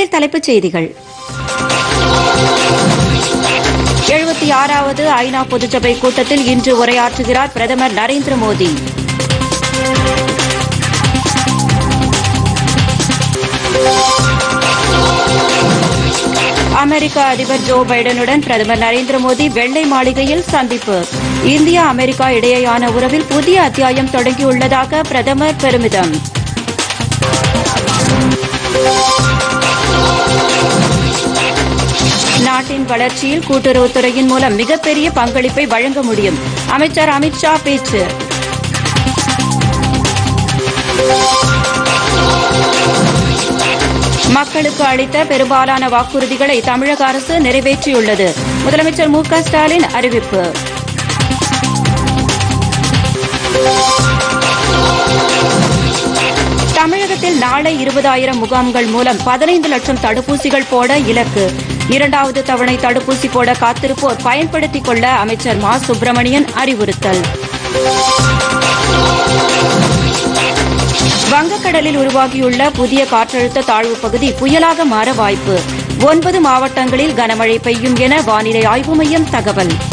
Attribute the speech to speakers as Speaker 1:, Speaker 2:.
Speaker 1: தலைப்புச் செய்திகள் எழுபத்தி ஆறாவது ஐநா பொதுச்சபை கூட்டத்தில் இன்று உரையாற்றுகிறார் பிரதமர் நரேந்திர மோடி அமெரிக்க அதிபர் ஜோ பைடனுடன் பிரதமர் நரேந்திர மோடி வெள்ளை மாளிகையில் சந்திப்பு இந்தியா அமெரிக்கா இடையேயான உறவில் புதிய அத்தியாயம் தொடங்கியுள்ளதாக பிரதமர் பெருமிதம் நாட்டின் வளர்ச்சியில் கூட்டுறவுத்துறையின் மூலம் மிகப்பெரிய பங்களிப்பை வழங்க முடியும் அமைச்சர் அமித்ஷா பேச்சு மக்களுக்கு அளித்த பெரும்பாலான வாக்குறுதிகளை தமிழக அரசு நிறைவேற்றியுள்ளது முதலமைச்சர் மு க ஸ்டாலின் அறிவிப்பு தமிழகத்தில் நாளை இருபதாயிரம் முகாம்கள் மூலம் பதினைந்து லட்சம் தடுப்பூசிகள் போட இலக்கு இரண்டாவது தவணை தடுப்பூசி போட காத்திருப்போர் பயன்படுத்திக் கொள்ள அமைச்சர் மா சுப்பிரமணியன் அறிவுறுத்தல் வங்கக்கடலில் உருவாகியுள்ள புதிய காற்றழுத்த தாழ்வு பகுதி புயலாக மாற வாய்ப்பு ஒன்பது மாவட்டங்களில் கனமழை பெய்யும் என வானிலை ஆய்வு மையம் தகவல்